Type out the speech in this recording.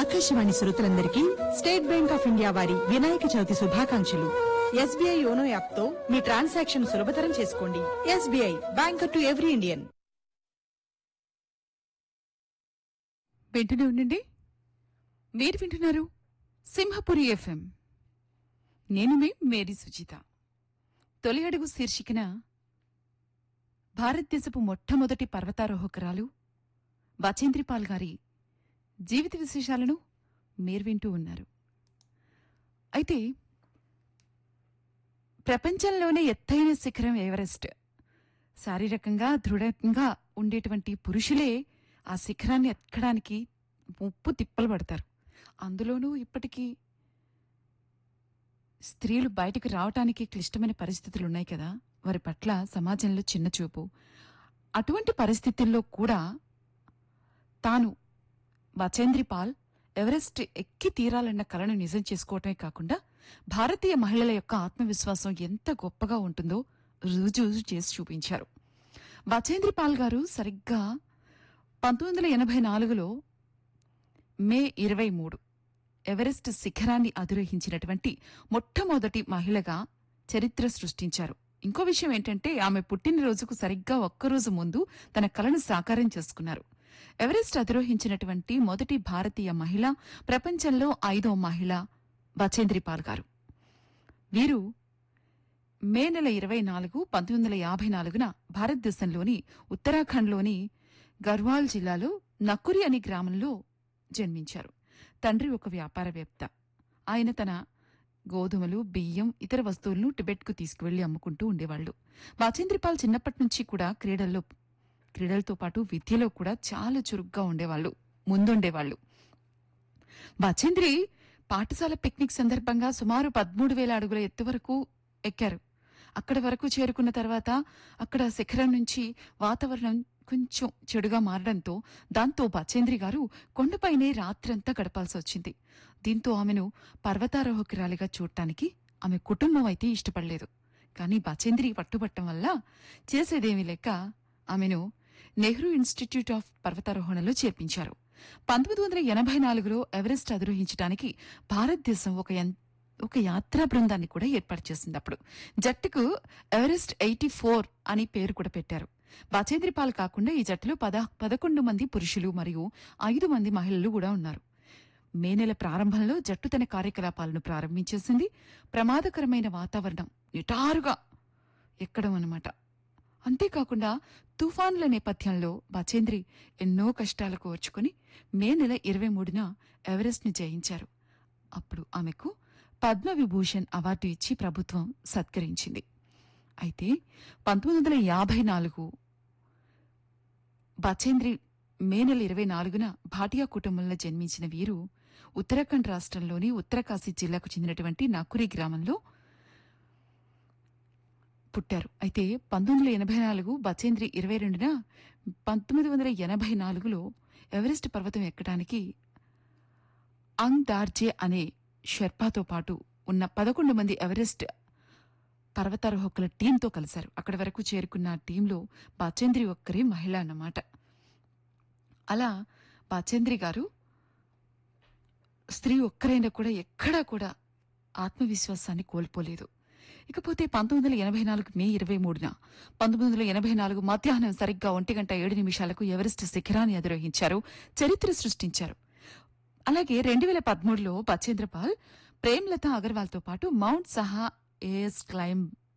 ఆకాశవాణి శ్రోతలందరికీ state bank of India వారి వినాయక చవితి శుభాకాంక్షలు ఎస్బీఐ యోనో యాప్ తో మీ ట్రాన్సాక్షన్ సులభతరం చేసుకోండి SBI bank to every Indian వింటూనే ఉండండి మీరు వింటున్నారు సింహపురి ఎఫ్ఎం నేను మీ మేరీ సుచిత తొలి అడుగు శీర్షికన భారతదేశపు మొట్టమొదటి పర్వతారోహకురాలు బచేంద్రిపాల్ గారి జీవిత విశేషాలను మీరు వింటూ ఉన్నారు అయితే ప్రపంచంలోనే ఎత్తైన శిఖరం ఎవరెస్ట్ శారీరకంగా దృఢంగా ఉండేటువంటి పురుషులే ఆ శిఖరాన్ని ఎక్కడానికి ముప్పు తిప్పలు పడతారు అందులోనూ ఇప్పటికీ స్త్రీలు బయటకు రావటానికి క్లిష్టమైన పరిస్థితులు ఉన్నాయి కదా వారి పట్ల సమాజంలో చిన్న చూపు అటువంటి పరిస్థితుల్లో కూడా తాను బచేంద్రి పాల్ ఎవరెస్ట్ ఎక్కి తీరాలన్న కలను నిజం చేసుకోవటమే కాకుండా భారతీయ మహిళల యొక్క ఆత్మవిశ్వాసం ఎంత గొప్పగా ఉంటుందో రుజువు చేసి చూపించారు బచేంద్రి పాల్ గారు సరిగ్గా పంతొమ్మిది వందల ఎనభై నాలుగులో మే ఇరవై మూడు ఎవరెస్ట్ శిఖరాన్ని అధిరోహించినటువంటి మొట్టమొదటి మహిళగా చరిత్ర సృష్టించారు ఇంకో విషయం ఏంటంటే ఆమె పుట్టినరోజుకు సరిగ్గా ఒక్కరోజు ముందు తన కలను సాకారం చేసుకున్నారు ఎవరెస్ట్ అధిరోహించినటువంటి మొదటి భారతీయ మహిళ ప్రపంచంలో ఐదో మహిళ బచేంద్రిపాల్ గారు వీరు మే నెల ఇరవై నాలుగు పంతొమ్మిది వందల యాభై నాలుగున భారతదేశంలోని ఉత్తరాఖండ్లోని గర్వాల్ జిల్లాలో నకురి అనే గ్రామంలో జన్మించారు తండ్రి ఒక వ్యాపారవేత్త ఆయన తన గోధుమలు బియ్యం ఇతర వస్తువులను టిబెట్కు తీసుకువెళ్లి అమ్ముకుంటూ ఉండేవాళ్లు వాచేంద్రిపాల్ చిన్నప్పటి నుంచి కూడా క్రీడల్లో క్రీడలతో పాటు విద్యలో కూడా చాలా చురుగ్గా ఉండేవాళ్లు ముందుండేవాళ్లు వాచేంద్రి పాఠశాల పిక్నిక్ సందర్భంగా సుమారు పదమూడు వేల అడుగుల ఎత్తు వరకు ఎక్కారు అక్కడ వరకు చేరుకున్న తర్వాత అక్కడ శిఖరం నుంచి వాతావరణం కొంచెం చెడుగా మారడంతో దాంతో బచేంద్రి గారు కొండపైనే రాత్రంతా గడపాల్సి వచ్చింది దీంతో ఆమెను పర్వతారోహకురాలిగా చూడటానికి ఆమె కుటుంబం అయితే ఇష్టపడలేదు కానీ బచేంద్రి పట్టుబట్టం వల్ల చేసేదేమీ లేక ఆమెను నెహ్రూ ఇన్స్టిట్యూట్ ఆఫ్ పర్వతారోహణలో చేర్పించారు పంతొమ్మిది వందల ఎనభై నాలుగులో ఎవరెస్ట్ అధిరోహించడానికి భారతదేశం ఒక ఎన్- ఒక యాత్రా బృందాన్ని కూడా ఏర్పాటు చేసింది అప్పుడు జట్టుకు ఎవరెస్ట్ ఎయిటీ ఫోర్ అని పేరు కూడా పెట్టారు బచేంద్రిపాల్ కాకుండా ఈ జట్టులో పద పదకొండు మంది పురుషులు మరియు ఐదు మంది మహిళలు కూడా ఉన్నారు మే నెల ప్రారంభంలో జట్టు తన కార్యకలాపాలను ప్రారంభించేసింది ప్రమాదకరమైన వాతావరణం నిటారుగా ఎక్కడం అన్నమాట అంతేకాకుండా తుఫాన్ల నేపథ్యంలో బచేంద్రి ఎన్నో కష్టాలకు ఓర్చుకుని మే నెల ఇరవై మూడున ఎవరెస్ట్ని జయించారు అప్పుడు ఆమెకు పద్మవిభూషణ్ అవార్డు ఇచ్చి ప్రభుత్వం సత్కరించింది అయితే పంతొమ్మిది వందల యాభై నాలుగు బచేంద్రి మే నెల ఇరవై నాలుగున భాటియా కుటుంబంలో జన్మించిన వీరు ఉత్తరాఖండ్ రాష్ట్రంలోని ఉత్తరకాశీ జిల్లాకు చెందినటువంటి నాకురి గ్రామంలో పుట్టారు అయితే పంతొమ్మిది వందల ఎనభై నాలుగు బచేంద్రి ఇరవై రెండున పంతొమ్మిది వందల ఎనభై నాలుగులో ఎవరెస్ట్ పర్వతం ఎక్కడానికి అంగ్ దార్జే అనే షెర్పాతో పాటు ఉన్న పదకొండు మంది ఎవరెస్ట్ పర్వతారోహకుల టీంతో కలిశారు అక్కడి వరకు చేరుకున్న ఆ టీంలో బాచేంద్రి ఒక్కరే మహిళ అన్నమాట అలా బాచేంద్రి గారు స్త్రీ ఒక్కరైనా కూడా ఎక్కడా కూడా ఆత్మవిశ్వాసాన్ని కోల్పోలేదు ఇకపోతే పంతొమ్మిది వందల ఎనభై నాలుగు మే ఇరవై మూడున పంతొమ్మిది వందల ఎనభై నాలుగు మధ్యాహ్నం సరిగ్గా ఒంటి గంట ఏడు నిమిషాలకు ఎవరెస్ట్ శిఖరాన్ని అధిరోహించారు చరిత్ర సృష్టించారు అలాగే రెండు వేల పదమూడులో బచేంద్రపాల్ ప్రేమ్లత అగర్వాల్తో పాటు మౌంట్ సహా ఏఎస్ క్లైంబ్